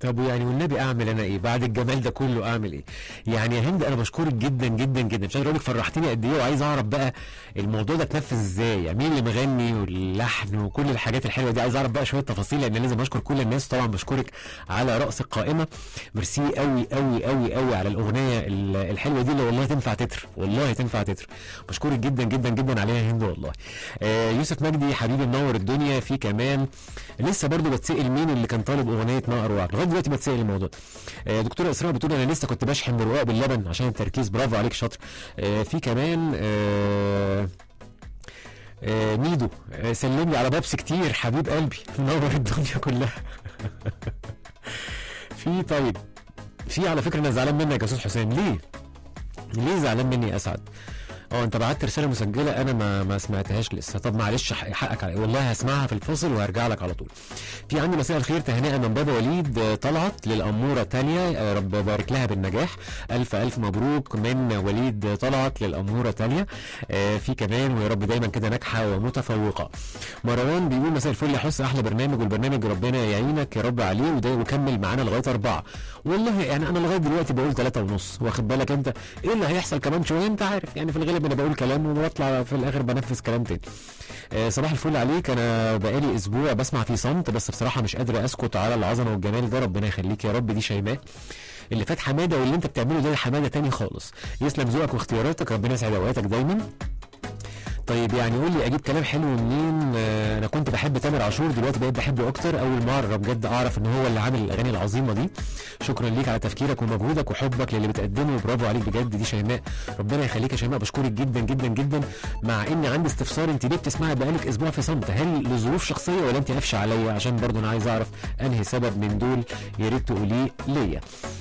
طب ويعني والنبي اعمل انا ايه بعد الجمال ده كله اعمل ايه يعني يا هند انا بشكرك جدا جدا جدا مش قادر اقول لك فرحتني قد ايه وعايز اعرف بقى الموضوع ده اتنفذ ازاي يعني مين اللي مغني واللحن وكل الحاجات الحلوه دي عايز اعرف بقى شويه تفاصيل لان لازم اشكر كل الناس طبعا بشكرك على راس القائمه ميرسي قوي قوي قوي قوي على الاغنيه ال- الحلوه دي اللي والله تنفع تتر والله تنفع تتر بشكرك جدا جدا جدا عليها يا هند والله آه يوسف مجدي حبيبي منور الدنيا في كمان لسه برضو بتسال مين اللي كان طالب اغنيه نقر وعقل لغايه دلوقتي بتسال الموضوع آه دكتوره اسراء بتقول انا لسه كنت بشحن برقاق باللبن عشان التركيز برافو عليك شاطر آه في كمان آه آه ميدو آه سلم لي على بابس كتير حبيب قلبي منور الدنيا كلها في طيب في على فكره انا زعلان منك يا استاذ حسام ليه؟ ليه زعلان مني يا اسعد؟ اه انت بعت رساله مسجله انا ما ما سمعتهاش لسه طب معلش حق- حقك علي والله هسمعها في الفاصل وهرجع لك على طول في عندي مساء الخير تهنئه من بابا وليد آه، طلعت للاموره تانيا يا رب بارك لها بالنجاح الف الف مبروك من وليد طلعت للاموره تانيا آه، في كمان ويا رب دايما كده ناجحه ومتفوقه مروان بيقول مساء الفل يا حس احلى برنامج والبرنامج ربنا يعينك يا رب عليه وده وكمل معانا لغايه اربعه والله يعني انا لغايه دلوقتي بقول ثلاثة ونص واخد بالك انت ايه اللي هيحصل كمان شويه انت عارف يعني في الغالب انا بقول كلام وبطلع في الاخر بنفذ كلام تاني آه، صباح الفل عليك انا بقالي اسبوع بسمع في صمت بس بصراحه مش قادر اسكت على العظمه والجمال ده ربنا يخليك يا رب دي شيماء اللي فات حماده واللي انت بتعمله ده حماده تاني خالص يسلم ذوقك واختياراتك ربنا يسعد اوقاتك دايما طيب يعني قول لي اجيب كلام حلو منين آه، انا كنت بحب تامر عاشور دلوقتي بقيت بحبه اكتر اول مره بجد اعرف ان هو اللي عامل الاغاني العظيمه دي شكرا ليك على تفكيرك ومجهودك وحبك للي بتقدمه برافو عليك بجد دي شيماء ربنا يخليك يا شيماء بشكرك جدا جدا جدا مع ان عندي استفسار انت ليه بتسمعي بقالك اسبوع في صمت هل لظروف شخصيه ولا انت قافشه عليا عشان برضه انا عايز اعرف انهي سبب من دول يا ريت تقوليه ليا